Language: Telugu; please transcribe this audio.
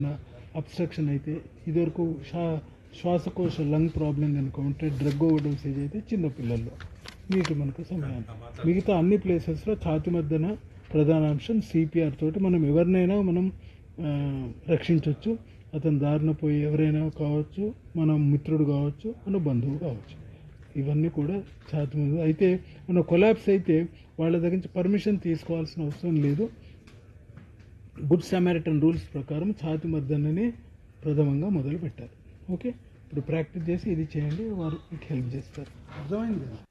అబ్స్ట్రక్షన్ అయితే ఇదివరకు శ్వా శ్వాసకోశ లంగ్ ప్రాబ్లం కనుక ఉంటే డ్రగ్ ఓవర్డోసేజ్ అయితే చిన్నపిల్లల్లో మీకు మనకు సమయం మిగతా అన్ని ప్లేసెస్లో ఛాతి మధ్యన ప్రధాన అంశం సిపిఆర్ తోటి మనం ఎవరినైనా మనం ఆ, రక్షించవచ్చు అతని దారిన పోయి ఎవరైనా కావచ్చు మన మిత్రుడు కావచ్చు మన బంధువు కావచ్చు ఇవన్నీ కూడా ఛాతి మీద అయితే మన కొలాప్స్ అయితే వాళ్ళ దగ్గర నుంచి పర్మిషన్ తీసుకోవాల్సిన అవసరం లేదు గుడ్ సమారిటన్ రూల్స్ ప్రకారం ఛాతి మద్దనని ప్రథమంగా మొదలు పెట్టారు ఓకే ఇప్పుడు ప్రాక్టీస్ చేసి ఇది చేయండి వారు మీకు హెల్ప్ చేస్తారు అర్థమైంది కదా